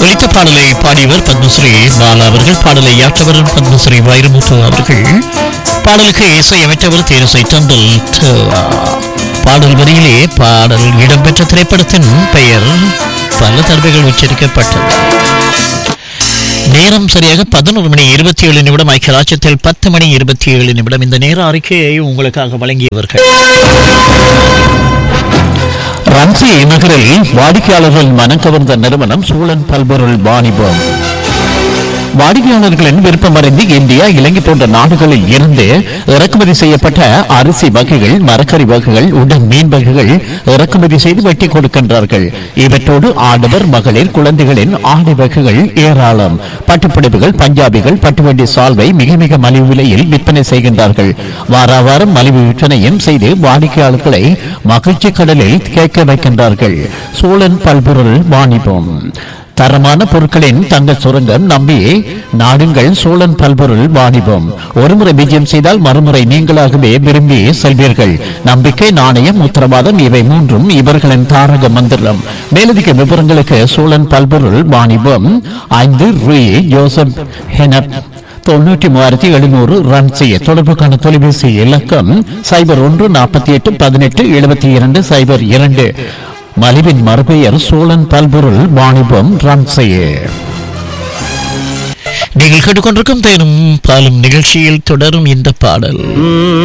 ஒலித்த பாடலை பாடியவர் பத்மஸ்ரீ பாலா அவர்கள் பாடலை இயற்றவர் பத்மஸ்ரீ வைரமுத்து அவர்கள் பாடலுக்கு இசையமைத்தவர் தேரசை தந்தல் தேவா. பாடல் வரியிலே பாடல் இடம்பெற்ற திரைப்படத்தின் பெயர் பல தடவைகள் உச்சரிக்கப்பட்டது நேரம் சரியாக பதினோரு மணி இருபத்தி ஏழு நிமிடம் ஐக்கிய ராஜ்யத்தில் பத்து மணி இருபத்தி ஏழு நிமிடம் இந்த நேர அறிக்கையை உங்களுக்காக வழங்கியவர்கள் ரன்சி நகரில் வாடிக்கையாளர்கள் மனம் கவர்ந்த நிறுவனம் சூழன் பல்பொருள் வாணிபம் வாடிக்கையாளர்களின் விருப்பமறிந்து இந்தியா இலங்கை போன்ற நாடுகளில் இருந்து இறக்குமதி செய்யப்பட்ட அரிசி வகைகள் மரக்கறி வகைகள் உடன் மீன் வகைகள் இறக்குமதி செய்து வெட்டி கொடுக்கின்றார்கள் இவற்றோடு ஆடவர் மகளிர் குழந்தைகளின் ஆடை வகைகள் ஏராளம் பட்டுப்பிடிப்புகள் பஞ்சாபிகள் பட்டுவண்டி சால்வை மிக மிக மலிவு விலையில் விற்பனை செய்கின்றார்கள் வாரா வாரம் மலிவு விற்பனையும் செய்து வாடிக்கையாளர்களை மகிழ்ச்சி கடலில் கேட்க வைக்கின்றார்கள் சூழன் பல்பொருள் வாணிபம் தரமான பொருட்களின் தங்க சுரங்கம் நம்பி நாடுங்கள் சோழன் பல்பொருள் வாணிபம் ஒருமுறை விஜயம் செய்தால் மறுமுறை நீங்களாகவே விரும்பி செல்வீர்கள் நம்பிக்கை நாணயம் உத்தரவாதம் இவை மூன்றும் இவர்களின் தாரக மந்திரம் மேலதிக விவரங்களுக்கு சோழன் பல்பொருள் வாணிபம் ஐந்து ரூ ஜோசப் ஹெனப் தொண்ணூற்றி மூவாயிரத்தி எழுநூறு ரன் செய்ய தொடர்புக்கான தொலைபேசி இலக்கம் சைபர் ஒன்று நாற்பத்தி எட்டு பதினெட்டு எழுபத்தி இரண்டு சைபர் இரண்டு மலிவின் மறுபெயர் சோழன் பல்பொருள் வாணிபம் ரன் செய்ய நீங்கள் கேட்டுக்கொண்டிருக்கும் தேனும் பாலும் நிகழ்ச்சியில் தொடரும் இந்த பாடல்